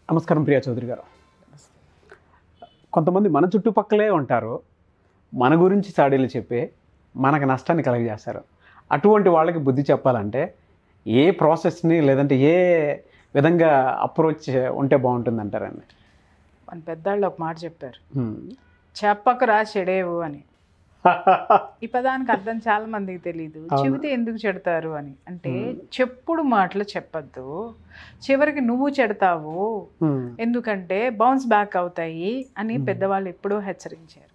నమస్కారం ప్రియా చౌదరి గారు కొంతమంది మన చుట్టుపక్కలే ఉంటారు మన గురించి చాడీలు చెప్పి మనకు నష్టాన్ని కలగజేస్తారు అటువంటి వాళ్ళకి బుద్ధి చెప్పాలంటే ఏ ప్రాసెస్ని లేదంటే ఏ విధంగా అప్రోచ్ ఉంటే బాగుంటుంది అంటారండి మన పెద్దాళ్ళు ఒక మాట చెప్పారు చెప్పకరా చెడేవు అని ఈ పదానికి అర్థం చాలా మందికి తెలియదు అవును. చెబితే ఎందుకు చెడతారు అని అంటే చెప్పుడు మాటలు చెప్పద్దు చివరికి నువ్వు చెడతావు ఎందుకంటే బౌన్స్ బ్యాక్ అవుతాయి అని Hmm. పెద్దవాళ్ళు ఎప్పుడూ హెచ్చరించారు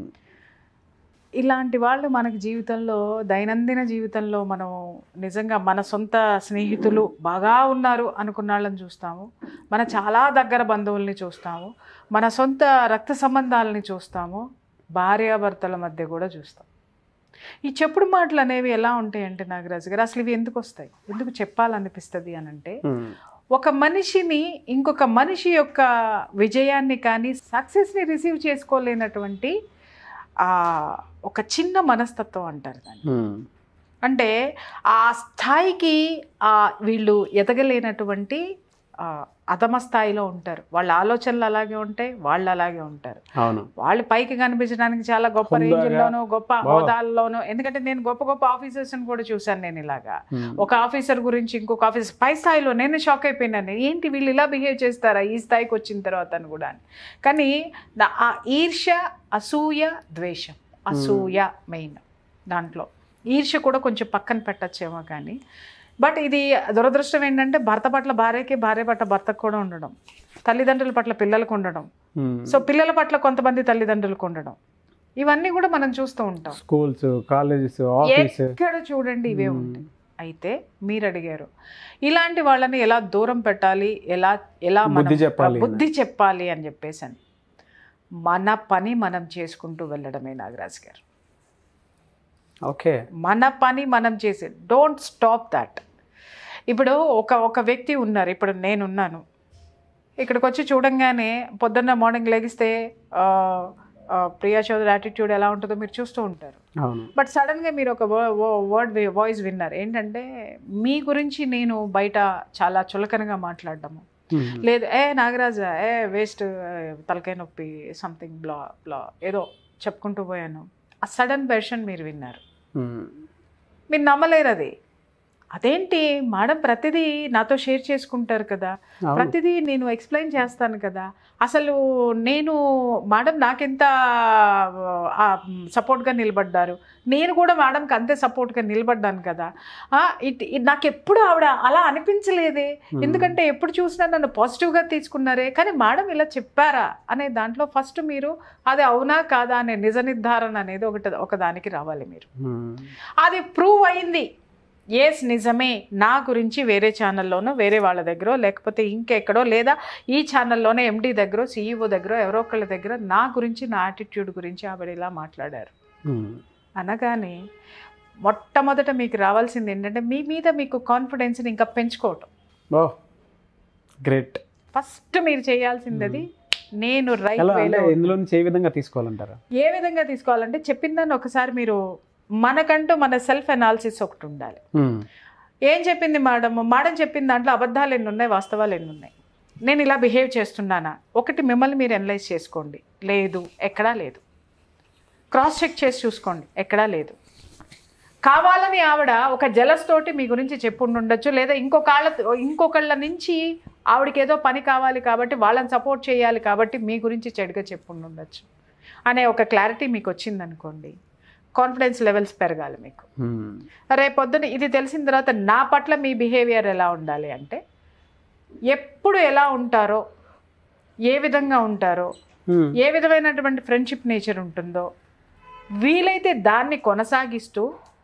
ఇలాంటి వాళ్ళు మనకి జీవితంలో దైనందిన జీవితంలో మనం నిజంగా మన సొంత స్నేహితులు బాగా ఉన్నారు అనుకున్న వాళ్ళని చూస్తాము మన చాలా దగ్గర బంధువుల్ని చూస్తాము మన సొంత రక్త సంబంధాలని చూస్తాము భార్యాభర్తల మధ్య కూడా చూస్తాం ఈ చెప్పుడు మాటలు అనేవి ఎలా ఉంటాయంటే నాగరాజు గారు అసలు ఇవి ఎందుకు వస్తాయి ఎందుకు చెప్పాలనిపిస్తుంది అని అంటే ఒక మనిషిని ఇంకొక మనిషి యొక్క విజయాన్ని కానీ సక్సెస్ని రిసీవ్ చేసుకోలేనటువంటి ఆ ఒక చిన్న మనస్తత్వం అంటారు దాన్ని అంటే ఆ స్థాయికి ఆ వీళ్ళు ఎదగలేనటువంటి ఆ, అధమ స్థాయిలో ఉంటారు వాళ్ళ ఆలోచనలు అలాగే ఉంటాయి వాళ్ళు అలాగే ఉంటారు అవును వాళ్ళు పైకి కనిపించడానికి చాలా గొప్ప హుందాగా, రేంజ్లోనూ గొప్ప బాగా. హోదాల్లోనూ ఎందుకంటే నేను గొప్ప గొప్ప ఆఫీసర్స్ని కూడా చూశాను నేను ఇలాగా ఒక ఆఫీసర్ గురించి ఇంకొక ఆఫీసర్ పై స్థాయిలో నేను షాక్ అయిపోయినాను ఏంటి వీళ్ళు ఇలా బిహేవ్ చేస్తారా ఈ స్థాయికి వచ్చిన తర్వాత అని కూడా అని కానీ దా- ఆ ఈర్ష్య అసూయ ద్వేషం అసూయ మెయిన్ దాంట్లో ఈర్ష్య కూడా కొంచెం పక్కన పెట్టచ్చేమో కానీ బట్ ఇది దురదృష్టం ఏంటంటే భర్త పట్ల భార్యకి భార్య పట్ల భర్తకు కూడా ఉండడం తల్లిదండ్రుల పట్ల పిల్లలకు ఉండడం సో పిల్లల పట్ల కొంతమంది తల్లిదండ్రులకు ఉండడం ఇవన్నీ కూడా మనం చూస్తూ ఉంటాం స్కూల్స్ కాలేజెస్ ఆఫీస్ ఎక్కడ చూడండి ఇవే మ్మ్. ఉంటాయి అయితే మీరు అడిగారు ఇలాంటి వాళ్ళని ఎలా దూరం పెట్టాలి ఎలా ఎలా మనం బుద్ధి చెప్పాలి బుద్ధి చెప్పాలి అని చెప్పేసి అని మన పని మనం చేసుకుంటూ వెళ్ళడమే నాగరాజ్ గారు ఓకే మన పని మనం చేసే డోంట్ స్టాప్ దాట్ ఇప్పుడు ఒక ఒక వ్యక్తి ఉన్నారు ఇప్పుడు నేనున్నాను ఇక్కడికి వచ్చి చూడంగానే పొద్దున్న మార్నింగ్ లెగిస్తే ఆ, ఆ, ప్రియా చౌదరి యాటిట్యూడ్ ఎలా ఉంటుందో మీరు చూస్తూ ఉంటారు అవును బట్ సడన్గా మీరు ఒక వర్డ్ వాయిస్ విన్నారు ఏంటంటే మీ గురించి నేను బయట చాలా చులకనగా మాట్లాడడము లేదు ఏ నాగరాజ ఏ వేస్ట్ తలకాయ నొప్పి సంథింగ్ బ్లా బ్లా ఏదో చెప్పుకుంటూ పోయాను ఆ సడన్ వెర్షన్ మీరు విన్నారు మీరు నమ్మలేరు అది అదేంటి మేడం ప్రతిదీ నాతో షేర్ చేసుకుంటారు కదా అవును ప్రతిదీ నేను ఎక్స్ప్లెయిన్ చేస్తాను కదా అసలు నేను మేడం నాకెంత సపోర్ట్గా నిలబడ్డారు నేను కూడా మేడంకి అంతే సపోర్ట్గా నిలబడ్డాను కదా ఆ, ఇట్ ఇట్ నాకు ఎప్పుడు ఆవిడ అలా అనిపించలేదే ఎందుకంటే ఎప్పుడు చూసినా నన్ను పాజిటివ్గా తీసుకున్నారే కానీ మేడం ఇలా చెప్పారా అనే దాంట్లో ఫస్ట్ మీరు అది అవునా కాదా అనే నిజ నిర్ధారణ అనేది ఒకటి ఒకదానికి రావాలి మీరు మ్మ్. అది ప్రూవ్ అయింది ఎస్ నిజమే నా గురించి వేరే ఛానల్లోనో వేరే వాళ్ళ దగ్గర లేకపోతే ఇంకెక్కడో లేదా ఈ ఛానల్లోనే ఎండి దగ్గర సీఈఓ దగ్గర ఎవరో ఒకళ్ళ దగ్గర నా గురించి నా యాటిట్యూడ్ గురించి ఆవిడ ఇలా మాట్లాడారు మ్మ్. అనగానే మొట్టమొదట మీకు రావాల్సింది ఏంటంటే మీ మీద మీకు కాన్ఫిడెన్స్ని ఇంకా పెంచుకోవటం ఓ గ్రేట్ ఫస్ట్ మీరు చేయాల్సింది అది నేను రైట్ ఎలా వేలో అంటే ఇందులో నుంచి ఏ విధంగా తీసుకోవాలంటారా ఏ విధంగా తీసుకోవాలంటే చెప్పిందని ఒకసారి మీరు మనకంటూ మన సెల్ఫ్ అనాలిసిస్ ఒకటి ఉండాలి మ్మ్. ఏం చెప్పింది మేడం మేడం చెప్పిన దాంట్లో అబద్ధాలు ఎన్ని ఉన్నాయి వాస్తవాలు ఎన్ని ఉన్నాయి నేను ఇలా బిహేవ్ చేస్తున్నానా ఒకటి మిమ్మల్ని మీరు అనలైజ్ చేసుకోండి లేదు ఎక్కడా లేదు క్రాస్ చెక్ చేసి చూసుకోండి ఎక్కడా లేదు కావాలని ఆవిడ ఒక జలస్ తోటి మీ గురించి చెప్పుండి ఉండొచ్చు లేదా ఇంకొకళ్ళ ఇంకొకళ్ళ నుంచి ఆవిడకి ఏదో పని కావాలి కాబట్టి వాళ్ళని సపోర్ట్ చేయాలి కాబట్టి మీ గురించి చెడుగా చెప్పుండి ఉండొచ్చు అనే ఒక క్లారిటీ మీకు వచ్చిందనుకోండి కాన్ఫిడెన్స్ లెవెల్స్ పెరగాలి మీకు మ్మ్. రేపొద్దున ఇది తెలిసిన తర్వాత నా పట్ల మీ బిహేవియర్ ఎలా ఉండాలి అంటే ఎప్పుడు ఎలా ఉంటారో ఏ విధంగా ఉంటారో మ్మ్. ఏ విధమైనటువంటి ఫ్రెండ్షిప్ నేచర్ ఉంటుందో వీలైతే దాన్ని కొనసాగిస్తూ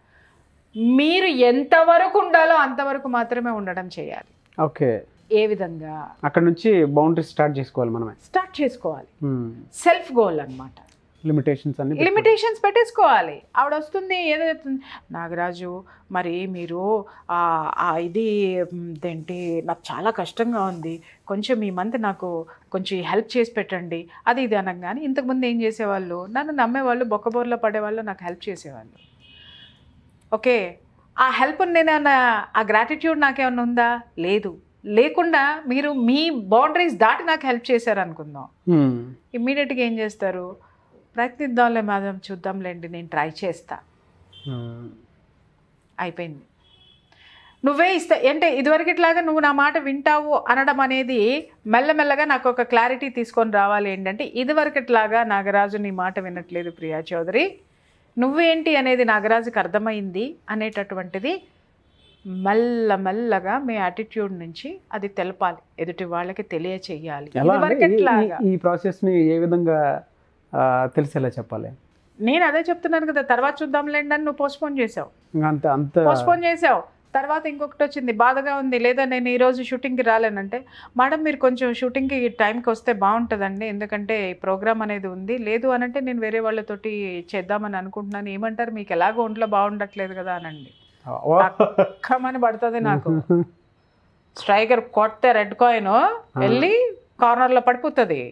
మీరు ఎంతవరకు ఉండాలో అంతవరకు మాత్రమే ఉండడం చేయాలి ఓకే ఏ విధంగా అక్కడ నుంచి బౌండరీ స్టార్ట్ చేసుకోవాలి మనమే స్టార్ట్ చేసుకోవాలి సెల్ఫ్ గోల్ అన్నమాట లిమిటేషన్స్ అన్ని పెట్టుకోవాలి. లిమిటేషన్స్ పెట్టేసుకోవాలి ఆవిడ వస్తుంది ఏదో చెప్తుంది నాగరాజు మరి మీరు ఆ, ఆ ఇది మ్, ఇదేంటి నాకు చాలా కష్టంగా ఉంది కొంచెం ఈ మంత్ నాకు కొంచెం హెల్ప్ చేసి పెట్టండి అది ఇది అనగానే ఇంతకుముందు ఏం చేసేవాళ్ళు నన్ను నమ్మేవాళ్ళు బొక్కబోర్లో పడేవాళ్ళు నాకు హెల్ప్ చేసేవాళ్ళు ఓకే ఆ హెల్ప్ నేనేమన్నా ఆ గ్రాటిట్యూడ్ నాకేమన్నా ఉందా లేదు లేకుండా మీరు మీ బౌండరీస్ దాటి నాకు హెల్ప్ చేశారు అనుకుందాం ఉమ్. ఇమ్మీడియట్గా ఏం చేస్తారు ప్రయత్నిద్దాంలే మేడం చూద్దాంలేండి నేను ట్రై చేస్తా ఉమ్. అయిపోయింది నువ్వే ఇస్తా అంటే ఇదివరకట్లాగా నువ్వు నా మాట వింటావు అనడం అనేది మెల్లమెల్లగా నాకు ఒక క్లారిటీ తీసుకొని రావాలి ఏంటంటే ఇదివరకట్లాగా నాగరాజు నీ మాట వినట్లేదు ప్రియా చౌదరి నువ్వేంటి అనేది నాగరాజుకి అర్థమైంది అనేటటువంటిది మెల్లమెల్లగా మీ యాటిట్యూడ్ నుంచి అది తెలపాలి ఎదుటి వాళ్ళకి తెలియచేయాలి ఎలా అంటే ఈ- ఇదివరకట్లాగా ఈ- ఈ ప్రాసెస్ని ఏ విధంగా ఆ, తెలిసేలా చెప్పాలి నేను అదే చెప్తున్నాను కదా తర్వాత చూద్దాంలేండి అని నువ్వు పోస్ట్పోన్ చేసావు ఇంకా అంత అంత పోస్ట్పోన్ చేసావు తర్వాత ఇంకొకటి వచ్చింది బాధగా ఉంది లేదా నేను ఈరోజు షూటింగ్కి రాలేనంటే మేడం మీరు కొంచెం షూటింగ్కి టైంకి వస్తే బాగుంటుందండి ఎందుకంటే ఈ ప్రోగ్రామ్ అనేది ఉంది లేదు అనంటే నేను వేరే వాళ్ళతోటి చేద్దామని అనుకుంటున్నాను ఏమంటారు మీకు ఎలాగో ఒంట్లో బాగుండట్లేదు కదా అనండి ఓ. కమ్మని పడుతుంది నాకు స్ట్రైకర్ కొడితే రెడ్ కాయిన్ వెళ్ళి కార్నర్లో పడిపోతుంది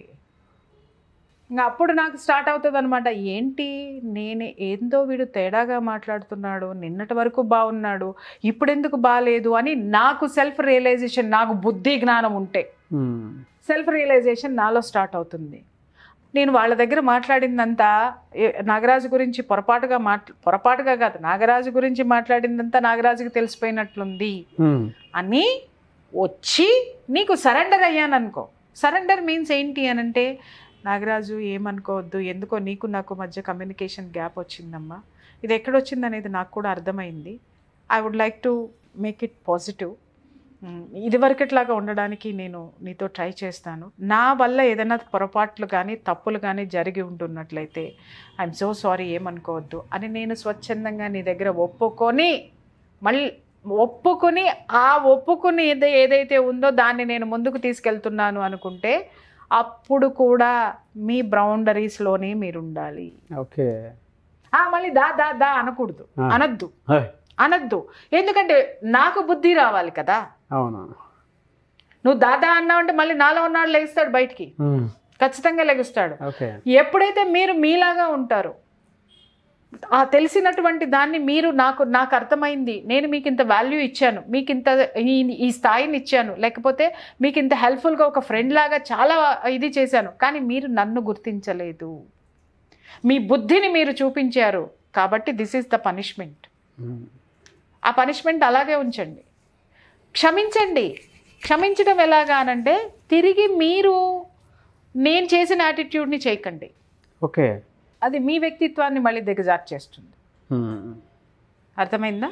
ఇంకా అప్పుడు నాకు స్టార్ట్ అవుతుంది అనమాట ఏంటి నేను ఏందో వీడు తేడాగా మాట్లాడుతున్నాడు నిన్నటి వరకు బాగున్నాడు ఇప్పుడు ఎందుకు బాగాలేదు అని నాకు సెల్ఫ్ రియలైజేషన్ నాకు బుద్ధి జ్ఞానం ఉంటే ఉమ్. సెల్ఫ్ రియలైజేషన్ నాలో స్టార్ట్ అవుతుంది నేను వాళ్ళ దగ్గర మాట్లాడిందంతా ఏ- నాగరాజు గురించి పొరపాటుగా మాట్లా పొరపాటుగా కాదు నాగరాజు గురించి మాట్లాడిందంతా నాగరాజుకి తెలిసిపోయినట్లుంది ఉమ్. అని వచ్చి నీకు సరెండర్ అయ్యాను అనుకో సరెండర్ మీన్స్ ఏంటి అని అంటే నాగరాజు ఏమనుకోవద్దు ఎందుకో నీకు నాకు మధ్య కమ్యూనికేషన్ గ్యాప్ వచ్చిందమ్మా ఇది ఎక్కడొచ్చింది అనేది నాకు కూడా అర్థమైంది I would like to make it positive ఇదివరకట్లాగా ఉండడానికి నేను నీతో ట్రై చేస్తాను నా వల్ల ఏదైనా పొరపాట్లు కానీ తప్పులు కానీ జరిగి ఉంటున్నట్లయితే ఐఎమ్ సో సారీ ఏమనుకోవద్దు అని నేను స్వచ్ఛందంగా నీ దగ్గర ఒప్పుకొని మళ్ళీ ఒప్పుకుని ఆ ఒప్పుకుని ఏదో ఏదైతే ఉందో దాన్ని నేను ముందుకు తీసుకెళ్తున్నాను అనుకుంటే అప్పుడు కూడా మీ బౌండరీస్లోనే మీరు ఉండాలి ఓకే ఆ, మళ్ళీ దా దా దా అనకూడదు ఆ. అనద్దు హాయ్. అనద్దు ఎందుకంటే నాకు బుద్ధి రావాలి కదా అవును నువ్వు దాదా అన్నావంటే మళ్ళీ నాలో ఉన్నాడు లెగిస్తాడు బయటికి ఉమ్. ఖచ్చితంగా లెగిస్తాడు ఓకే ఎప్పుడైతే మీరు మీలాగా ఉంటారో ఆ తెలిసినటువంటి దాన్ని మీరు నాకు నాకు అర్థమైంది నేను మీకు ఇంత వాల్యూ ఇచ్చాను మీకు ఇంత ఈ ఈ స్థాయిని ఇచ్చాను లేకపోతే మీకు ఇంత హెల్ప్ఫుల్గా ఒక ఫ్రెండ్ లాగా చాలా ఇది చేశాను కానీ మీరు నన్ను గుర్తించలేదు మీ బుద్ధిని మీరు చూపించారు కాబట్టి this is the punishment um. ఆ పనిష్మెంట్ అలాగే ఉంచండి క్షమించండి క్షమించడం ఎలాగా అనంటే తిరిగి మీరు నేను చేసిన యాటిట్యూడ్ని చేయకండి ఓకే అది మీ వ్యక్తిత్వాన్ని మళ్ళీ దిగజార్ చేస్తుంది ఉమ్. అర్థమైందా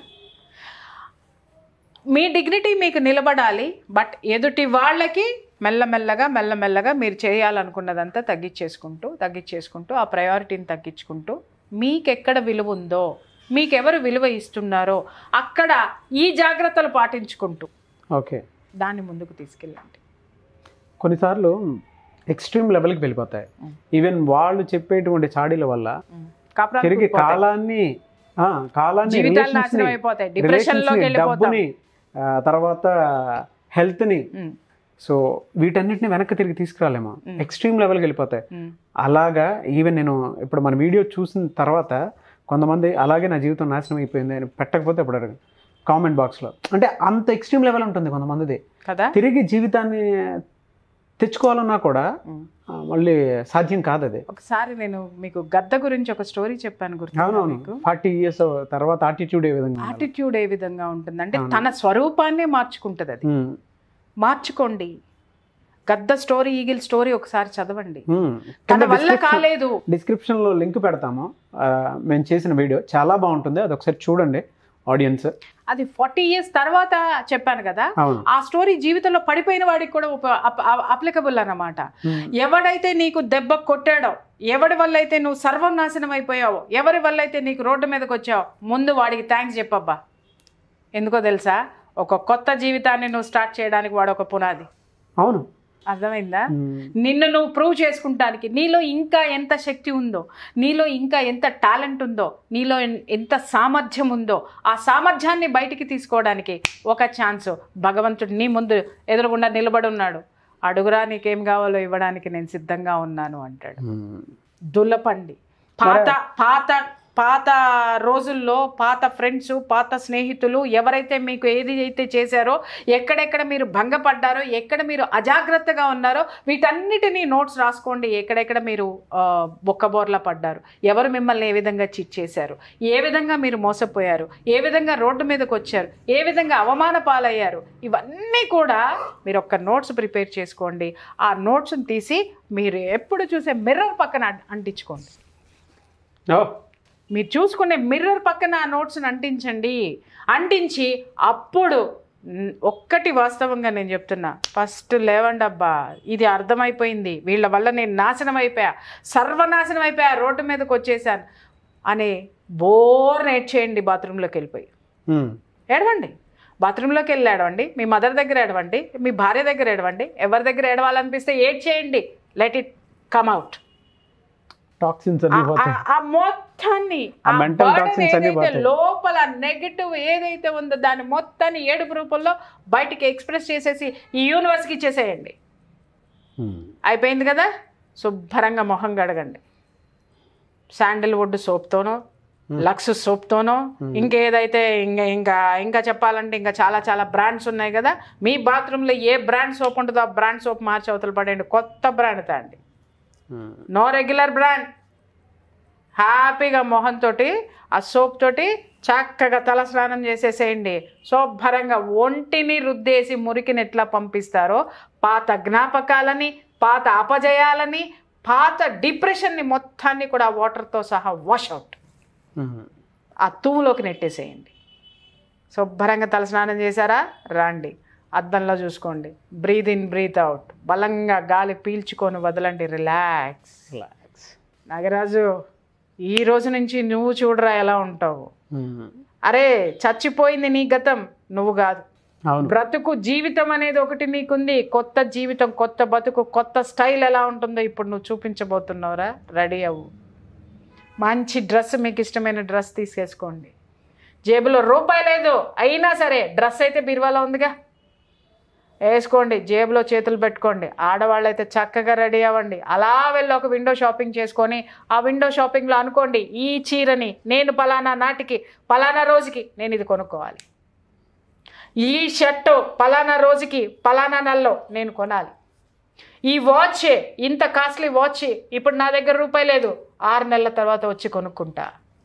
మీ డిగ్నిటీ మీకు నిలబడాలి బట్ ఎదుటి వాళ్ళకి మెల్లమెల్లగా మెల్లమెల్లగా మీరు చేయాలనుకున్నదంతా తగ్గించేసుకుంటూ తగ్గించేసుకుంటూ ఆ ప్రయారిటీని తగ్గించుకుంటూ మీకెక్కడ విలువ ఉందో మీకెవరు విలువ ఇస్తున్నారో అక్కడ ఈ జాగ్రత్తలు పాటించుకుంటూ ఓకే దాన్ని ముందుకు తీసుకెళ్ళండి కొన్నిసార్లు ఎక్స్ట్రీమ్ లెవెల్కి వెళ్ళిపోతాయి ఉమ్. ఈవెన్ వాళ్ళు చెప్పేటువంటి చాడీల వల్ల కాపురాలు తిరిగి కూలిపోతాయి. కాలాన్ని ఆ, కాలాన్ని జీవితాలు relations నాశనం ని, అయిపోతాయి డిప్రెషన్లోకి relations ని, వెళ్ళిపోతాం డబ్బుని ఆ, తర్వాత హెల్త్ని ఉమ్, సో వీటన్నిటిని వెనక్కి తిరిగి తీసుకురాలేమో Mm. ఎక్స్ట్రీమ్ లెవెల్కి వెళ్ళిపోతాయి ఉమ్, అలాగా ఈవెన్ నేను ఇప్పుడు మన వీడియో చూసిన తర్వాత కొంతమంది అలాగే నా జీవితం నాశనం అయిపోయింది అని పెట్టకపోతే ఇప్పుడు కామెంట్ బాక్స్లో అంటే అంత ఎక్స్ట్రీమ్ లెవెల్ ఉంటుంది కొంతమందిది కదా తిరిగి జీవితాన్ని తెచ్చుకోవాలన్నా కూడా ఉమ్. ఆ, మళ్ళీ సాధ్యం కాదు అది ఒకసారి నేను మీకు గద్ద గురించి ఒక స్టోరీ చెప్పాను గుర్తు అవునవును మీకు ఫార్టీ ఇయర్స్ తర్వాత ఆటిట్యూడ్ ఏ విధంగా ఉండాలి? యాటిట్యూడ్ ఏ విధంగా ఉంటుంది అంటే అవును. తన స్వరూపాన్నే మార్చుకుంటుంది అది ఉమ్, మార్చుకోండి గద్ద స్టోరీ ఈగిల్ స్టోరీ ఒకసారి చదవండి ఉమ్. తన కింద వల్ల description- కాలేదు description లో లింక్ పెడతాము ఆ, మేము చేసిన వీడియో చాలా బాగుంటుంది అది ఒకసారి చూడండి ఆడియన్స్ అది ఫార్టీ ఇయర్స్ తర్వాత చెప్పాను కదా అవును ఆ స్టోరీ జీవితంలో పడిపోయిన వాడికి కూడా అప్లికబుల్ అన్నమాట ఉమ్, ఎవడైతే నీకు దెబ్బ కొట్టాడో ఎవడి వల్ల అయితే నువ్వు సర్వం నాశనం అయిపోయావో ఎవరి వల్ల అయితే నీకు రోడ్డు మీదకి వచ్చావో ముందు వాడికి థ్యాంక్స్ చెప్పబ్బా ఎందుకో తెలుసా ఒక కొత్త జీవితాన్ని నువ్వు స్టార్ట్ చేయడానికి వాడు ఒక పునాది అవును అర్థమైందా ఉమ్, నిన్ను నువ్వు ప్రూవ్ చేసుకుంటానికి నీలో ఇంకా ఎంత శక్తి ఉందో నీలో ఇంకా ఎంత టాలెంట్ ఉందో నీలో ఎన్- ఎంత సామర్థ్యం ఉందో ఆ సామర్థ్యాన్ని బయటికి తీసుకోవడానికి ఒక ఛాన్స్ భగవంతుడు నీ ముందు ఎదురుగుండా నిలబడి ఉన్నాడు అడుగురా నీకేం కావాలో ఇవ్వడానికి నేను సిద్ధంగా ఉన్నాను అంటాడు ఉమ్. దుల్లపండి పాత పాత పాత రోజుల్లో పాత ఫ్రెండ్స్ పాత స్నేహితులు ఎవరైతే మీకు ఏది అయితే చేశారో ఎక్కడెక్కడ మీరు భంగపడ్డారో ఎక్కడ మీరు అజాగ్రత్తగా ఉన్నారో వీటన్నిటినీ నోట్స్ రాసుకోండి ఎక్కడెక్కడ మీరు ఆ, బొక్కబోర్లా పడ్డారు ఎవరు మిమ్మల్ని ఏ విధంగా చిట్ చేశారు ఏ విధంగా మీరు మోసపోయారు ఏ విధంగా రోడ్డు మీదకి వచ్చారు ఏ విధంగా అవమాన పాలయ్యారు ఇవన్నీ కూడా మీరు ఒక్క నోట్స్ ప్రిపేర్ చేసుకోండి ఆ నోట్స్ని తీసి మీరు ఎప్పుడు చూసే మిర్రర్ పక్కన అం- అంటించుకోండి ఓ మీరు చూసుకునే మిర్రర్ పక్కన ఆ నోట్స్ని అంటించండి అంటించి అప్పుడు న్- ఒక్కటి వాస్తవంగా నేను చెప్తున్నా ఫస్ట్ లేవండి అబ్బా ఇది అర్థమైపోయింది వీళ్ళ వల్ల నేను నాశనం అయిపోయా సర్వనాశనం అయిపోయా రోడ్డు మీదకి వచ్చేసాను అనే బోర్ నేర్చేయండి బాత్రూంలోకి వెళ్ళిపోయి ఉమ్. ఏడవండి బాత్రూంలోకి వెళ్ళి ఏడవండి మీ మదర్ దగ్గర ఏడవండి మీ భార్య దగ్గర ఏడవండి ఎవరి దగ్గర ఏడవాలనిపిస్తే ఏడ్ చేయండి let it come out toxins అన్ని పోతాయి ఆ మొత్తాన్ని ఆ ఆ mental burden toxins అన్ని ఏదైతే పోతాయి. లోపల నెగటివ్ ఏదైతే ఉందో దాని మొత్తాన్ని ఏడుపు రూపంలో బయటికి ఎక్స్ప్రెస్ చేసేసి ఈ యూనివర్స్కి ఇచ్చేసేయండి ఉమ్. అయిపోయింది కదా శుభ్రంగా మొహం గడగండి శాండిల్వుడ్ సోప్తోనో లక్స్ సోప్తోనో ఇంకేదైతే ఇంకా ఇంకా ఇంకా చెప్పాలంటే ఇంకా చాలా చాలా బ్రాండ్స్ ఉన్నాయి కదా మీ బాత్రూంలో ఏ బ్రాండ్ సోప్ ఉంటుందో ఆ బ్రాండ్ సోప్ మార్చి అవతల పడేయండి కొత్త బ్రాండ్ తాండి ఉమ్. నో రెగ్యులర్ బ్రాండ్ హ్యాపీగా మొహంతో ఆ సోప్ తోటి చక్కగా తల స్నానం చేసేసేయండి శుభ్రంగా ఒంటిని రుద్దేసి మురికిని ఎట్లా పంపిస్తారో పాత జ్ఞాపకాలని పాత అపజయాలని పాత డిప్రెషన్ని మొత్తాన్ని కూడా ఆ వాటర్తో సహా వాష్ అవుట్ ఉమ్. ఆ తూములోకి నెట్టేసేయండి శుభ్రంగా తల స్నానం చేశారా రండి అద్దంలో చూసుకోండి బ్రీత్ ఇన్ బ్రీత్ అవుట్ బలంగా గాలి పీల్చుకొని వదలండి రిలాక్స్ రిలాక్స్ నాగరాజు ఈ రోజు నుంచి నువ్వు చూడరా ఎలా ఉంటావు ఉమ్. అరే చచ్చిపోయింది నీ గతం నువ్వు కాదు అవును బ్రతుకు జీవితం అనేది ఒకటి నీకుంది కొత్త జీవితం కొత్త బతుకు కొత్త స్టైల్ ఎలా ఉంటుందో ఇప్పుడు నువ్వు చూపించబోతున్నావురా రెడీ అవ్వు మంచి డ్రెస్ మీకు ఇష్టమైన డ్రెస్ తీసేసుకోండి జేబులో రూపాయి లేదు అయినా సరే డ్రెస్ అయితే బీరువాలో ఉందిగా వేసుకోండి జేబులో చేతులు పెట్టుకోండి ఆడవాళ్ళు అయితే చక్కగా రెడీ అవ్వండి అలా వెళ్ళి ఒక విండో షాపింగ్ చేసుకొని ఆ విండో షాపింగ్లో అనుకోండి ఈ చీరని నేను పలానా నాటికి పలానా రోజుకి నేను ఇది కొనుక్కోవాలి ఈ షర్టు పలానా రోజుకి పలానా నెలలో నేను కొనాలి ఈ వాచ్ ఇంత కాస్ట్లీ వాచ్ ఇప్పుడు నా దగ్గర రూపాయి లేదు ఆరు నెలల తర్వాత వచ్చి కొనుక్కుంటా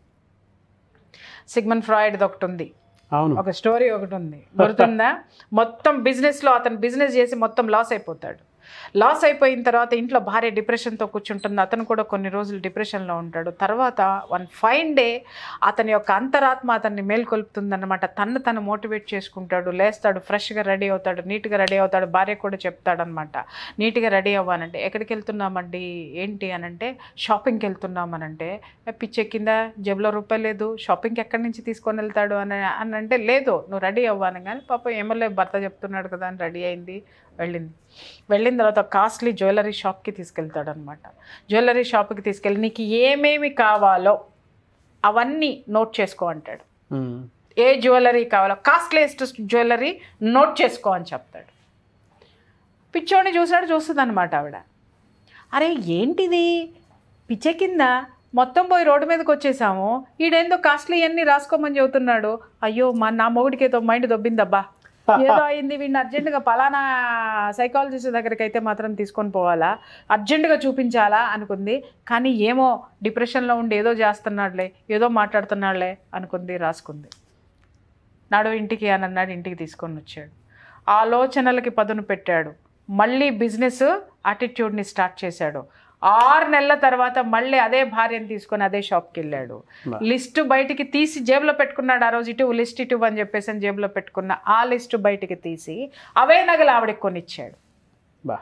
సిగ్మన్ ఫ్రాయిడ్ ఒకటి ఉంది అవును ఒక స్టోరీ ఒకటి ఉంది గుర్తుందా మొత్తం బిజినెస్లో అతను బిజినెస్ చేసి మొత్తం లాస్ అయిపోతాడు లాస్ అయిపోయిన తర్వాత ఇంట్లో భార్య డిప్రెషన్తో కూర్చుంటుంది అతను కూడా కొన్ని రోజులు డిప్రెషన్లో ఉంటాడు తర్వాత వన్ ఫైన్ డే అతని యొక్క అంతరాత్మ అతన్ని మేల్కొల్పుతుందన్నమాట తన్ను తను మోటివేట్ చేసుకుంటాడు లేస్తాడు ఫ్రెష్గా రెడీ అవుతాడు నీట్గా రెడీ అవుతాడు భార్య కూడా చెప్తాడనమాట నీట్గా రెడీ అవ్వానంటే ఎక్కడికి వెళ్తున్నామండి ఏంటి అని అంటే షాపింగ్కి వెళ్తున్నామనంటే "ఏ, పిచ్చెక్కిందా జేబులో రూపాయలు లేదు షాపింగ్కి ఎక్కడి నుంచి తీసుకొని వెళ్తాడు అని అని అంటే లేదు నువ్వు రెడీ అవ్వాను కానీ పాప ఏమో భర్త చెప్తున్నాడు కదా అని రెడీ అయింది వెళ్ళింది వెళ్ళిన తర్వాత కాస్ట్లీ జ్యువెలరీ షాప్కి తీసుకెళ్తాడు అనమాట జ్యువెలరీ షాప్కి తీసుకెళ్ళి నీకు ఏమేమి కావాలో అవన్నీ నోట్ చేసుకో అంటాడు ఉమ్. ఏ జ్యువెలరీ కావాలో కాస్ట్లీయెస్ట్ జ్యువెలరీ నోట్ చేసుకో అని చెప్తాడు పిచ్చోడిని చూసాడు చూస్తుంది అనమాట ఆవిడ అరే ఏంటిది పిచ్చే కింద మొత్తం పోయి రోడ్డు మీదకి వచ్చేసాము ఈడేందో కాస్ట్లీ అన్నీ రాసుకోమని చెబుతున్నాడు అయ్యో మా నా మొగుడికి ఏదో మైండ్ దొబ్బిందబ్బా ఏదో అయింది వీడిని అర్జెంటుగా పలానా సైకాలజిస్ట్ దగ్గరికి అయితే మాత్రం తీసుకొని పోవాలా అర్జెంటుగా చూపించాలా అనుకుంది కానీ ఏమో డిప్రెషన్లో ఉండి ఏదో చేస్తున్నాడులే ఏదో మాట్లాడుతున్నాడులే అనుకుంది రాసుకుంది నాడు ఇంటికి అని అన్నాడు ఇంటికి తీసుకొని వచ్చాడు ఆలోచనలకి పదును పెట్టాడు మళ్ళీ బిజినెస్ యాటిట్యూడ్ని స్టార్ట్ చేశాడు ఆరు నెలల తర్వాత మళ్ళీ అదే భార్యను తీసుకొని అదే షాప్కి వెళ్ళాడు బా. లిస్టు బయటికి తీసి జేబులో పెట్టుకున్నాడు ఆ రోజు ఇటు లిస్ట్ ఇటు అని చెప్పేసి అని జేబులో పెట్టుకున్న ఆ లిస్టు బయటికి తీసి అవే నగలు ఆవిడకి కొనిచ్చాడు బా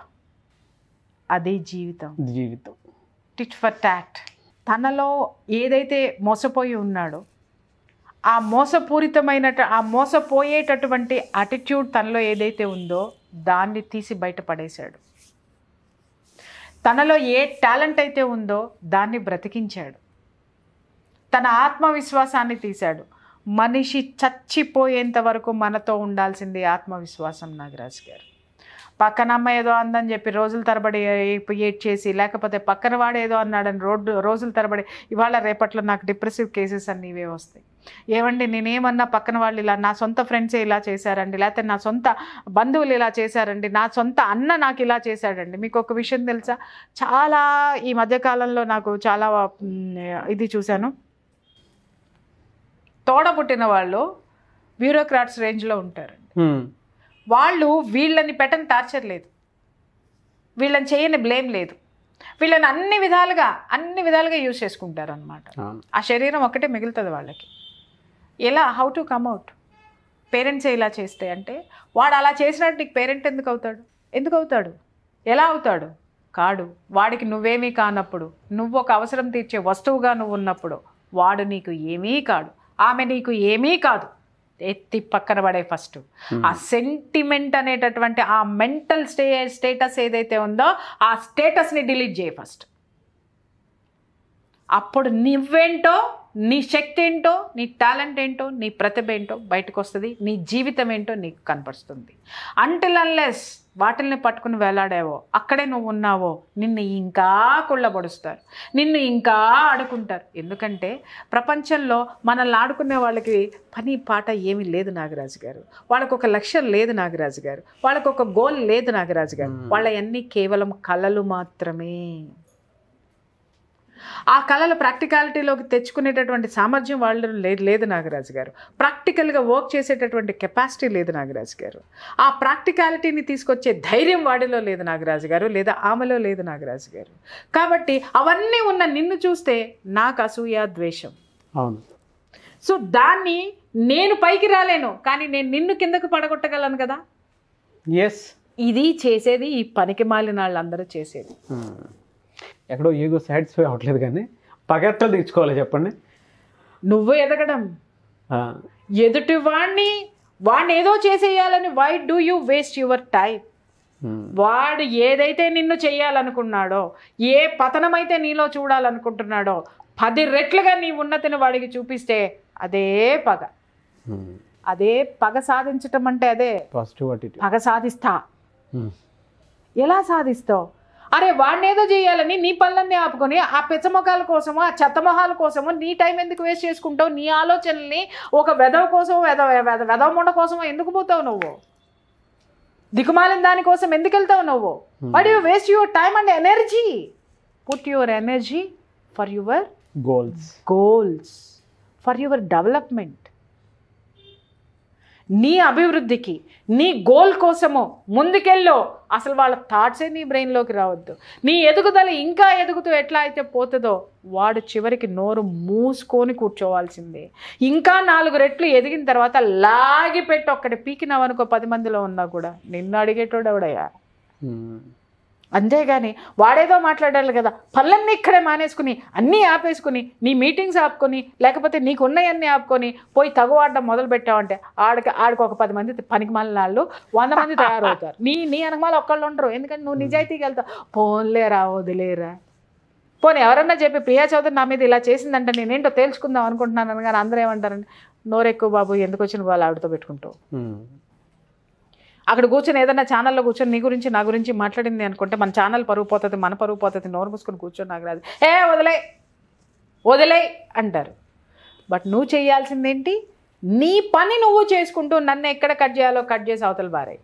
అది జీవితం ఇది జీవితం టిట్ ఫర్ టాక్ట్ తనలో ఏదైతే మోసపోయి ఉన్నాడో ఆ మోసపూరితమైన ఆ మోసపోయేటటువంటి అటిట్యూడ్ తనలో ఏదైతే ఉందో దాన్ని తీసి బయటపడేశాడు తనలో ఏ టాలెంట్ అయితే ఉందో దాన్ని బ్రతికించాడు తన ఆత్మవిశ్వాసాన్ని తీశాడు మనిషి చచ్చిపోయేంత వరకు మనతో ఉండాల్సింది ఆత్మవిశ్వాసం నాగరాజ్ గారు పక్కన అమ్మ ఏదో అందని చెప్పి రోజుల తరబడి ఏడ్ చేసి లేకపోతే పక్కన వాడు ఏదో అన్నాడని రోడ్డు రోజుల తరబడి ఇవాళ రేపట్లో నాకు డిప్రెసివ్ కేసెస్ అన్నీ ఇవే వస్తాయి ఏమండి నేనేమన్నా పక్కన వాళ్ళు ఇలా నా సొంత ఫ్రెండ్సే ఇలా చేశారండి లేకపోతే నా సొంత బంధువులు ఇలా చేశారండి నా సొంత అన్న నాకు ఇలా చేశాడండి మీకు ఒక విషయం తెలుసా చాలా ఈ మధ్యకాలంలో నాకు చాలా మ్, ఇది చూశాను తోడ పుట్టిన వాళ్ళు బ్యూరోక్రాట్స్ రేంజ్లో ఉంటారండి హ్మ్. వాళ్ళు వీళ్ళని పెట్టని టార్చర్ లేదు వీళ్ళని చేయని బ్లేమ్ లేదు వీళ్ళని అన్ని విధాలుగా అన్ని విధాలుగా యూజ్ చేసుకుంటారు అనమాట అవును ఆ శరీరం ఒక్కటే మిగులుతుంది వాళ్ళకి ఎలా how to come out parents ఇలా చేస్తే అంటే వాడు అలా చేసినట్టు నీకు పేరెంట్ ఎందుకు అవుతాడు ఎందుకు అవుతాడు ఎలా అవుతాడు కాడు వాడికి నువ్వేమీ కానప్పుడు నువ్వు ఒక అవసరం తీర్చే వస్తువుగా నువ్వు ఉన్నప్పుడు వాడు నీకు ఏమీ కాడు ఆమె నీకు ఏమీ కాదు ఎత్తి పక్కన పడే ఫస్ట్ ఆ సెంటిమెంట్ అనేటటువంటి ఆ మెంటల్ స్టే స్టేటస్ ఏదైతే ఉందో ఆ స్టేటస్ని డిలీట్ చేయి ఫస్ట్ అప్పుడు నువ్వేంటో నీ శక్తి ఏంటో నీ టాలెంట్ ఏంటో నీ ప్రతిభ ఏంటో బయటకు వస్తుంది నీ జీవితం ఏంటో నీకు కనపడుతుంది అంటిల్ అన్లెస్ వాటిల్ని పట్టుకుని వేలాడావో అక్కడే నువ్వు ఉన్నావో నిన్ను ఇంకా కుళ్ళబడుస్తారు నిన్ను ఇంకా ఆడుకుంటారు ఎందుకంటే ప్రపంచంలో మనల్ని ఆడుకునే వాళ్ళకి పని పాట ఏమీ లేదు నాగరాజు గారు వాళ్ళకు ఒక లక్ష్యం లేదు నాగరాజు గారు వాళ్ళకు ఒక గోల్ లేదు నాగరాజు గారు వాళ్ళవన్నీ కేవలం కళలు మాత్రమే ఆ కళలు ప్రాక్టికాలిటీలోకి తెచ్చుకునేటటువంటి సామర్థ్యం వాళ్ళు లేదు లేదు నాగరాజు గారు ప్రాక్టికల్గా వర్క్ చేసేటటువంటి కెపాసిటీ లేదు నాగరాజు గారు ఆ ప్రాక్టికాలిటీని తీసుకొచ్చే ధైర్యం వాడిలో లేదు నాగరాజు గారు లేదా ఆమెలో లేదు నాగరాజు గారు కాబట్టి అవన్నీ ఉన్న నిన్ను చూస్తే నాకు అసూయ ద్వేషం అవును సో దాన్ని నేను పైకి రాలేను కానీ నేను నిన్ను కిందకు పడగొట్టగలను కదా ఎస్ ఇది చేసేది ఈ పనికి మాలిన వాళ్ళందరూ చేసేది ఎక్కడో ఈగో సాటిస్ఫై అవ్వట్లేదు కానీ పగెట్టలు తెచ్చుకోవాలి చెప్పండి నువ్వు ఎదగడం ఆ, ఎదుటి వాడిని వాడిని ఏదో చేసేయాలని why do you waste your time um, వాడు ఏదైతే నిన్ను చేయాలనుకున్నాడో ఏ పతనమైతే నీలో చూడాలనుకుంటున్నాడో పది రెట్లుగా నీ ఉన్నతిని వాడికి చూపిస్తే అదే పగ ఉమ్, అదే పగ సాధించటం అంటే అదే పాజిటివ్ అటిట్యూడ్ పగ సాధిస్తా ఉమ్, ఎలా సాధిస్తావు అరే వాడిని ఏదో చేయాలని నీ పనులన్నీ ఆపుకొని ఆ పెచ్చమొఖాల కోసమో ఆ చెత్త మొహాల కోసమో నీ టైం ఎందుకు వేస్ట్ చేసుకుంటావు నీ ఆలోచనల్ని ఒక వెదవ కోసం వెదవ వెద- వెదవ ముండ కోసమో ఎందుకు పోతావు నువ్వు దిక్కుమాలిన దానికోసం ఎందుకు వెళ్తావు నువ్వు why'd you waste your time and energy put your energy for your goals goals for your development నీ అభివృద్ధికి నీ గోల్ కోసము ముందుకెళ్ళో అసలు వాళ్ళ థాట్సే నీ బ్రెయిన్లోకి రావద్దు నీ ఎదుగుదల ఇంకా ఎదుగుతూ ఎట్లా అయితే పోతుందో వాడు చివరికి నోరు మూసుకొని కూర్చోవాల్సిందే ఇంకా నాలుగు రెట్లు ఎదిగిన తర్వాత లాగి పెట్టి ఒక్కటి పీకినావనుకో పది మందిలో ఉన్నా కూడా నిన్ను అడిగేటోడు ఎవడయ్యా అంతేగాని వాడేదో మాట్లాడాలి కదా పళ్ళన్నీ ఇక్కడే మానేసుకుని అన్నీ ఆపేసుకుని నీ మీటింగ్స్ ఆపుకొని లేకపోతే నీకు ఉన్నాయన్నీ ఆపుకొని పోయి తగువాడడం మొదలు పెట్టావంటే ఆడికి ఆడికి ఒక పది మంది పనికి వాళ్ళు వంద మంది తయారవుతారు నీ నీ వెనకమాల ఒక్కళ్ళు ఉండరు ఎందుకంటే నువ్వు నిజాయితీకి వెళ్తావు పోన్లేరా వదిలేరా పోనీ ఎవరన్నా చెప్పి ప్రియా చౌదరి నా మీద ఇలా చేసిందంటే నేనేంటో తేల్చుకుందాం అనుకుంటున్నాను కానీ అందరూ ఏమంటారంటే నోరెక్కువ బాబు ఎందుకు వచ్చిన వాళ్ళు ఆవిడతో పెట్టుకుంటావు అక్కడ కూర్చొని ఏదైనా ఛానల్లో కూర్చొని నీ గురించి నా గురించి మాట్లాడింది అనుకుంటే మన ఛానల్ పరుగు పోతుంది మన పరుగు పోతుంది నోరు మూసుకొని కూర్చొని నాకు రాదు ఏ వదిలే వదిలే అంటారు బట్ నువ్వు చేయాల్సిందేంటి నీ పని నువ్వు చేసుకుంటూ నన్ను ఎక్కడ కట్ చేయాలో కట్ చేసి అవతల బారాయి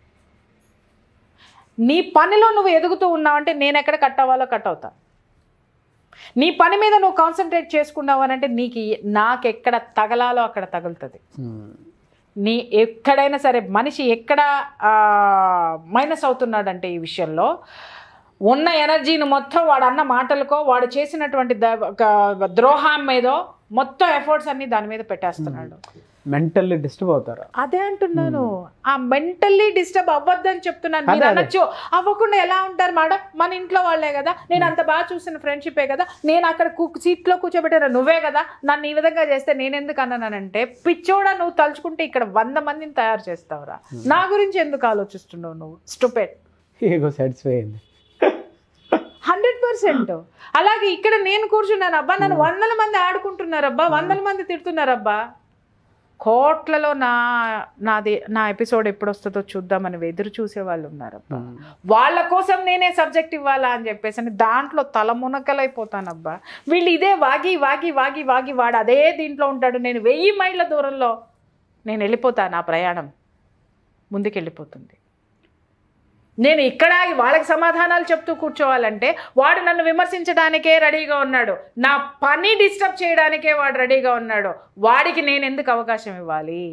నీ పనిలో నువ్వు ఎదుగుతూ ఉన్నావంటే నేను ఎక్కడ కట్ అవ్వాలో కట్ అవుతా నీ పని మీద నువ్వు కాన్సన్ట్రేట్ చేసుకున్నావు అని అంటే నీకు ఏ- నాకు ఎక్కడ తగలాలో అక్కడ తగులుతుంది నీ ఎక్కడైనా సరే మనిషి ఎక్కడ మైనస్ అవుతున్నాడంటే ఈ విషయంలో ఉన్న ఎనర్జీని మొత్తం వాడు అన్న మాటలకో వాడు చేసినటువంటి ద- ఒక ద్రోహం మీదో మొత్తం ఎఫర్ట్స్ అన్ని దాని మీద పెట్టేస్తున్నాడు మెంటల్లీ డిస్టర్బ్ అవుతారు అదే అంటున్నాను ఆ మెంటల్లీ డిస్టర్బ్ అవ్వద్దని చెప్తున్నాను మీరు అదే, అదే. అనొచ్చు అవ్వకుండా ఎలా ఉంటారు మేడం మన ఇంట్లో వాళ్ళే కదా నేను అంత బాగా చూసిన ఫ్రెండ్షిపే కదా నేను అక్కడ కు- సీట్లో కూర్చోబెట్టాను నువ్వే కదా నన్ను ఈ విధంగా చేస్తే నేను ఎందుకు అన్నానంటే పిచ్చోడా నువ్వు తలుచుకుంటే ఇక్కడ వంద మందిని తయారు చేస్తావురా నా గురించి ఎందుకు ఆలోచిస్తున్నావు నువ్వు స్టూపెడ్ ఏగో సాటిస్ఫై అయింది హండ్రెడ్ పర్సెంట్ అలాగే ఇక్కడ నేను కూర్చున్నాను అబ్బా నన్ను వందల మంది ఆడుకుంటున్నారు అబ్బా వందల మంది తిడుతున్నారు అబ్బా కోట్లలో నా నాది నా ఎపిసోడ్ ఎప్పుడు వస్తుందో చూద్దామని ఎదురు చూసే వాళ్ళు ఉన్నారు వాళ్ళ కోసం నేనే సబ్జెక్ట్ ఇవ్వాలా అని చెప్పేసి అని దాంట్లో తలమునకలైపోతానబ్బా వీళ్ళు ఇదే వాగి వాగి వాగి వాగి వాడు అదే దీంట్లో ఉంటాడు నేను వెయ్యి మైళ్ళ దూరంలో నేను వెళ్ళిపోతాను ఆ ప్రయాణం ముందుకెళ్ళిపోతుంది నేను ఇక్కడ ఆగి వాళ్ళకి సమాధానాలు చెప్తూ కూర్చోవాలంటే వాడు నన్ను విమర్శించడానికే రెడీగా ఉన్నాడు నా పని డిస్టర్బ్ చేయడానికే వాడు రెడీగా ఉన్నాడు వాడికి నేను ఎందుకు అవకాశం ఇవ్వాలి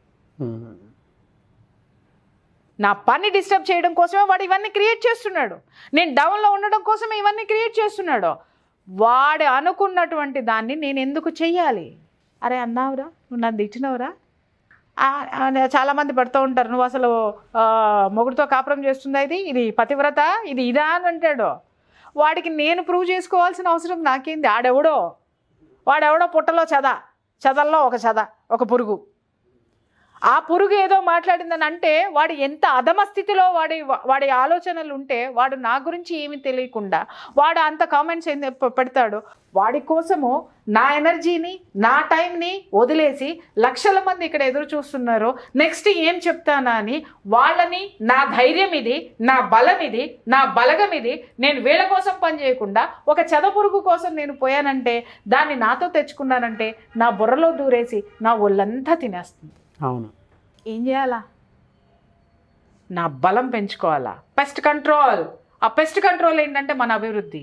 నా పని డిస్టర్బ్ చేయడం కోసమే వాడు ఇవన్నీ క్రియేట్ చేస్తున్నాడు నేను డౌన్లో ఉండడం కోసమే ఇవన్నీ క్రియేట్ చేస్తున్నాడు వాడు అనుకున్నటువంటి దాన్ని నేను ఎందుకు చెయ్యాలి అరే అన్నావురా నువ్వు నన్ను తిట్టినవురా ఆ, ఆ, చాలామంది పడుతూ ఉంటారు నువ్వు అసలు ఆ, మొగుడుతో కాపురం చేస్తుందా ఇది ఇది పతివ్రత ఇది ఇదా అని అంటాడు వాడికి నేను ప్రూవ్ చేసుకోవాల్సిన అవసరం నాకేంది ఆడెవడో వాడెవడో పుట్టలో చద చదల్లో ఒక చద ఒక పురుగు ఆ పురుగు ఏదో మాట్లాడిందని అంటే వాడు ఎంత అధమ స్థితిలో వాడి వాడి ఆలోచనలు ఉంటే వాడు నా గురించి ఏమీ తెలియకుండా వాడు అంత కామెంట్స్ ఏంది పె- పెడతాడు వాడి కోసము నా ఎనర్జీని నా టైంని వదిలేసి లక్షల మంది ఇక్కడ ఎదురు చూస్తున్నారు నెక్స్ట్ ఏం చెప్తానా అని వాళ్ళని నా ధైర్యం ఇది నా బలం ఇది నా బలగం ఇది నేను వీళ్ళ కోసం పని చేయకుండా ఒక చెద పురుగు కోసం నేను పోయానంటే దాన్ని నాతో తెచ్చుకున్నానంటే నా బుర్రలో దూరేసి నా ఒళ్ళంతా తినేస్తుంది అవును ఏం చేయాలా నా బలం పెంచుకోవాలా పెస్ట్ కంట్రోల్ ఆ పెస్ట్ కంట్రోల్ ఏంటంటే మన అభివృద్ధి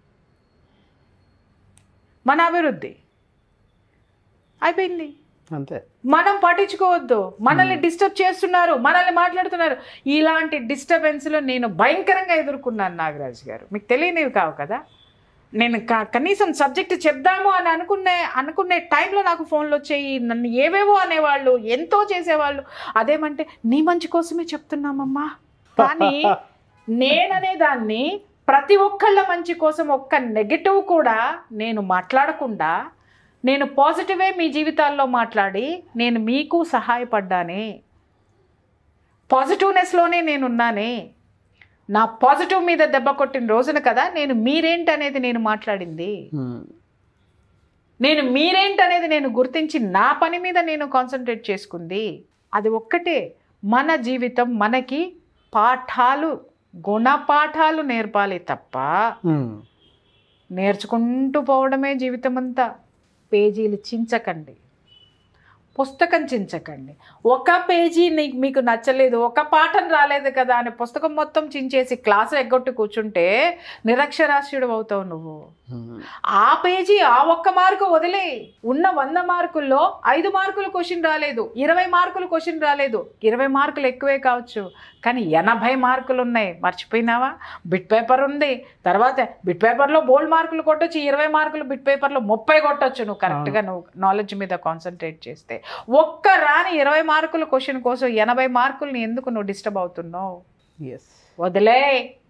మన అభివృద్ధి అయిపోయింది అంతే మనం పట్టించుకోవద్దు మనల్ని డిస్టర్బ్ చేస్తున్నారు మనల్ని మాట్లాడుతున్నారు ఇలాంటి డిస్టర్బెన్స్లో నేను భయంకరంగా ఎదుర్కొన్నాను నాగరాజు గారు మీకు తెలియనివి కావు కదా నేను క- కనీసం సబ్జెక్ట్ చెప్దాము అని అనుకునే అనుకునే టైంలో నాకు ఫోన్లు వచ్చాయి నన్ను ఏవేవో అనేవాళ్ళు ఎంతో చేసేవాళ్ళు అదేమంటే నీ మంచి కోసమే చెప్తున్నామమ్మా కానీ నేననే దాన్ని ప్రతి ఒక్కళ్ళ మంచి కోసం ఒక్క నెగటివ్ కూడా నేను మాట్లాడకుండా నేను పాజిటివే మీ జీవితాల్లో మాట్లాడి నేను మీకు సహాయపడ్డానే పాజిటివ్నెస్లోనే నేనున్నానే నా పాజిటివ్ మీద దెబ్బ కొట్టిన రోజున కదా నేను మీరేంటి అనేది నేను మాట్లాడింది ఉమ్. నేను మీరేంటి అనేది నేను గుర్తించి నా పని మీద నేను కాన్సన్ట్రేట్ చేసుకుంది అది ఒక్కటే మన జీవితం మనకి పాఠాలు గుణపాఠాలు నేర్పాలి తప్ప ఉమ్. నేర్చుకుంటూ పోవడమే జీవితం అంతా పేజీలు చించకండి పుస్తకం చించకండి ఒక పేజీ నీకు మీకు నచ్చలేదు ఒక పాఠం రాలేదు కదా అని పుస్తకం మొత్తం చించేసి క్లాసు ఎగ్గొట్టి కూర్చుంటే నిరక్షరాస్యుడు అవుతావు నువ్వు ఉమ్. ఆ పేజీ ఆ ఒక్క మార్కు వదిలే ఉన్న వంద మార్కుల్లో ఐదు మార్కులు క్వశ్చన్ రాలేదు ఇరవై మార్కులు క్వశ్చన్ రాలేదు ఇరవై మార్కులు ఎక్కువే కావచ్చు కానీ ఎనభై మార్కులు ఉన్నాయి మర్చిపోయినావా బిట్ పేపర్ ఉంది తర్వాత బిట్ పేపర్లో బోల్డ్ మార్కులు కొట్టొచ్చు ఇరవై మార్కులు బిట్ పేపర్లో ముప్పై కొట్టొచ్చు నువ్వు కరెక్ట్గా నువ్వు నాలెడ్జ్ మీద కాన్సన్ట్రేట్ చేస్తే ఒక్క రాని ఇరవై మార్కుల క్వశ్చన్ కోసం ఎనభై మార్కుల్ని ఎందుకు నువ్వు డిస్టర్బ్ అవుతున్నావు ఎస్ వదిలే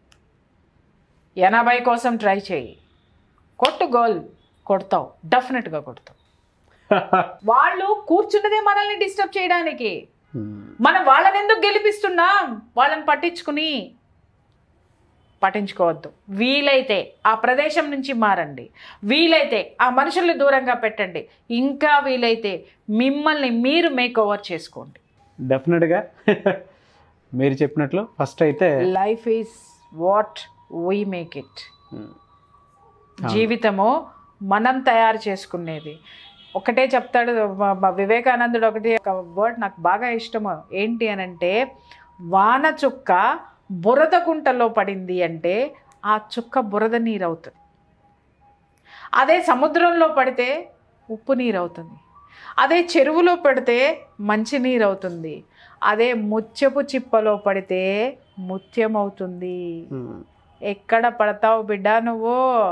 ఎనభై కోసం ట్రై చేయి కొట్టు గోల్ కొడతావు డెఫినెట్గా కొడతావు వాళ్ళు కూర్చున్నదే మనల్ని డిస్టర్బ్ చేయడానికి ఉమ్. మనం వాళ్ళని ఎందుకు గెలిపిస్తున్నాం వాళ్ళని పట్టించుకుని పట్టించుకోవద్దు వీలైతే ఆ ప్రదేశం నుంచి మారండి వీలైతే ఆ మనుషుల్ని దూరంగా పెట్టండి ఇంకా వీలైతే మిమ్మల్ని మీరు మేక్ ఓవర్ చేసుకోండి డెఫినెట్గా మీరు చెప్పినట్లు ఫస్ట్ అయితే life is what we make it um. జీవితము మనం తయారు చేసుకునేది ఒకటే చెప్తాడు వ- వ- వివేకానందుడు ఒకటి ఒక వర్డ్ నాకు బాగా ఇష్టము ఏంటి అని అంటే వాన చుక్క బురద గుంటలో పడింది అంటే ఆ చుక్క బురద నీరు అవుతుంది అదే సముద్రంలో పడితే ఉప్పు నీరు అవుతుంది అదే చెరువులో పడితే మంచి నీరు అవుతుంది అదే ముత్యపు చిప్పలో పడితే ముత్యం అవుతుంది ఉమ్. ఎక్కడ పడతావు బిడ్డ నువ్వు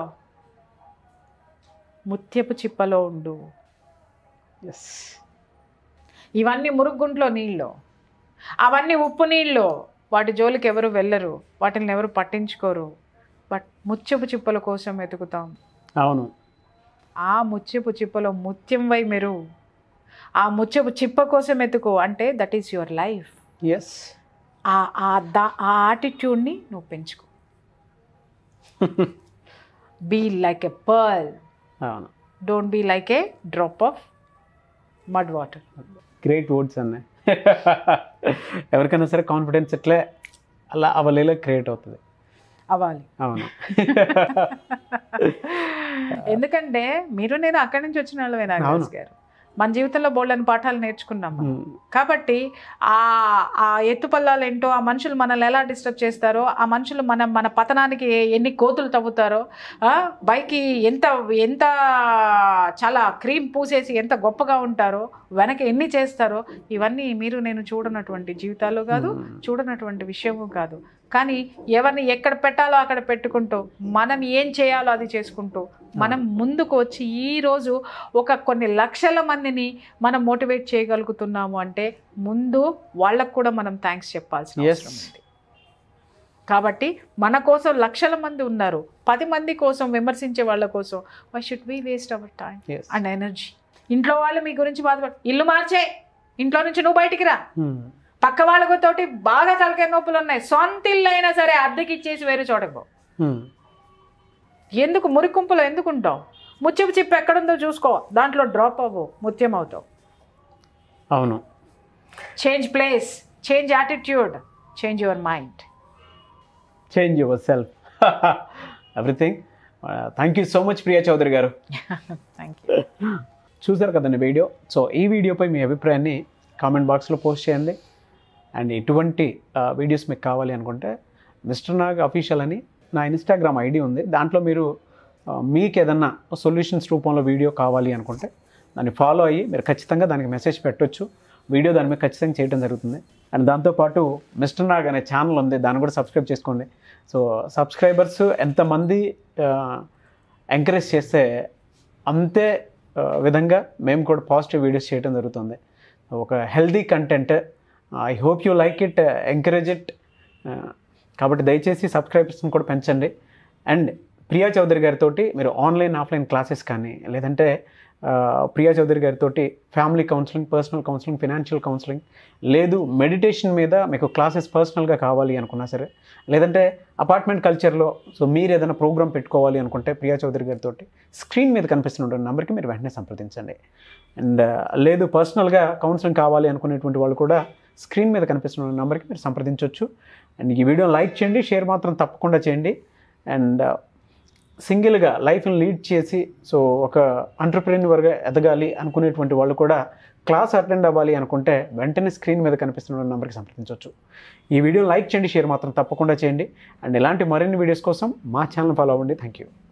ముత్యపు చిప్పలో ఉండు ఎస్ ఇవన్నీ మురుగుంట్లో నీళ్ళు అవన్నీ ఉప్పు నీళ్ళు వాటి జోలికి ఎవరు వెళ్ళరు వాటిని ఎవరు పట్టించుకోరు బట్ ముత్యపు చిప్పల కోసం వెతుకుతాం అవును ఆ ముత్యపు చిప్పలో ముత్యం వై మెరు ఆ ముత్యపు చిప్ప కోసం ఎతుకు అంటే that is your life yes ఆ ఆ దా ఆ ఆటిట్యూడ్ని నువ్వు పెంచుకో బీ లైక్ ఎ పర్ల్ అవును don't be like a drop of mud water great words అన్నాయి ఎవరికైనా సరే కాన్ఫిడెన్స్ ఇట్లే అలా అవలేలో క్రియేట్ అవుతుంది అవ్వాలి అవును ఎందుకంటే మీరు నేను అక్కడి నుంచి వచ్చిన వాళ్ళమే అవును. నాగరాజ్ గారు మన జీవితంలో బోల్డని పాఠాలు నేర్చుకున్నాం మనం. ఉమ్, కాబట్టి ఆ ఆ ఎత్తుపల్లాలు ఏంటో ఆ మనుషులు మనల్ని ఎలా డిస్టర్బ్ చేస్తారో ఆ మనుషులు మన మన పతనానికి ఎన్ని కోతులు తవ్వుతారో ఆ, పైకి ఎంత ఎంత చాలా క్రీమ్ పూసేసి ఎంత గొప్పగా ఉంటారో వెనక ఎన్ని చేస్తారో ఇవన్నీ మీరు నేను చూడనటువంటి జీవితాలు కాదు ఉమ్. చూడనటువంటి విషయము కాదు కానీ ఎవరిని ఎక్కడ పెట్టాలో అక్కడ పెట్టుకుంటూ మనం ఏం చేయాలో అది చేసుకుంటూ మనం ముందుకు వచ్చి ఈరోజు ఒక కొన్ని లక్షల మందిని మనం మోటివేట్ చేయగలుగుతున్నాము అంటే ముందు వాళ్ళకు కూడా మనం థ్యాంక్స్ చెప్పాల్సిన Yes. అవసరం ఉంది కాబట్టి మన కోసం లక్షల మంది ఉన్నారు పది మంది కోసం విమర్శించే వాళ్ళ కోసం why should we waste our time Yes. And energy ఇంట్లో వాళ్ళు మీ గురించి బాధపడు ఇల్లు మార్చే ఇంట్లో నుంచి నువ్వు బయటికి రా ఉమ్, పక్క వాళ్ళతోటి బాగా తలకాయ నొప్పులు ఉన్నాయి సొంత ఇల్లు అయినా సరే అద్దెకి ఇచ్చేసి వేరే చోటకు పో ఉమ్, ఎందుకు మురికుంపులో ఎందుకు ఉంటావు ముత్యపు చిప్పు ఎక్కడుందో చూసుకో దాంట్లో డ్రాప్ అవ్వు ముత్యం అవుతావు అవును change place change attitude change your mind change yourself everything thank you so much Priya Chaudhary garu thank you చూసారు కదండి వీడియో సో ఈ వీడియోపై మీ అభిప్రాయాన్ని కామెంట్ బాక్స్లో పోస్ట్ చేయండి అండ్ ఎటువంటి వీడియోస్ మీకు కావాలి అనుకుంటే మిస్టర్ నాగ్ అఫీషియల్ అని నా ఇన్స్టాగ్రామ్ ఐడి ఉంది దాంట్లో మీరు ఆ, మీకు ఏదన్నా సొల్యూషన్స్ రూపంలో వీడియో కావాలి అనుకుంటే దాన్ని ఫాలో అయ్యి మీరు ఖచ్చితంగా దానికి మెసేజ్ పెట్టొచ్చు వీడియో దాని మీద ఖచ్చితంగా చేయడం జరుగుతుంది అండ్ దాంతోపాటు మిస్టర్ నాగ్ అనే ఛానల్ ఉంది దాన్ని కూడా సబ్స్క్రైబ్ చేసుకోండి సో సబ్స్క్రైబర్స్ ఎంతమంది ఎంకరేజ్ చేస్తే అంతే ఆ, విధంగా మేము కూడా పాజిటివ్ వీడియోస్ చేయడం జరుగుతుంది ఒక healthy content I hope you like it encourage it కాబట్టి దయచేసి సబ్స్క్రైబర్స్ని కూడా పెంచండి అండ్ ప్రియా చౌదరి గారితో మీరు ఆన్లైన్ ఆఫ్లైన్ క్లాసెస్ కానీ లేదంటే ఆ, ప్రియా చౌదరి గారితో family counselling personal counselling financial counselling లేదు మెడిటేషన్ మీద మీకు క్లాసెస్ పర్సనల్గా కావాలి అనుకున్నా సరే లేదంటే అపార్ట్మెంట్ కల్చర్లో సో మీరు ఏదైనా ప్రోగ్రామ్ పెట్టుకోవాలి అనుకుంటే ప్రియా చౌదరి గారితో స్క్రీన్ మీద కనిపిస్తున్న నెంబర్కి మీరు వెంటనే సంప్రదించండి అండ్ లేదు పర్సనల్గా కౌన్సిలింగ్ కావాలి అనుకునేటువంటి వాళ్ళు కూడా స్క్రీన్ మీద కనిపిస్తున్న నెంబర్కి మీరు సంప్రదించవచ్చు అండ్ ఈ వీడియో లైక్ చేయండి షేర్ మాత్రం తప్పకుండా చేయండి అండ్ సింగిల్గా లైఫ్ని లీడ్ చేసి సో ఒక ఎంటర్ప్రెన్యూవర్గా ఎదగాలి అనుకునేటువంటి వాళ్ళు కూడా క్లాస్ అటెండ్ అవ్వాలి అనుకుంటే వెంటనే స్క్రీన్ మీద కనిపిస్తున్న నెంబర్కి సంప్రదించవచ్చు ఈ వీడియో లైక్ చేయండి షేర్ మాత్రం తప్పకుండా చేయండి అండ్ ఇలాంటి మరిన్ని వీడియోస్ కోసం మా ఛానల్ ఫాలో అవ్వండి థ్యాంక్ యూ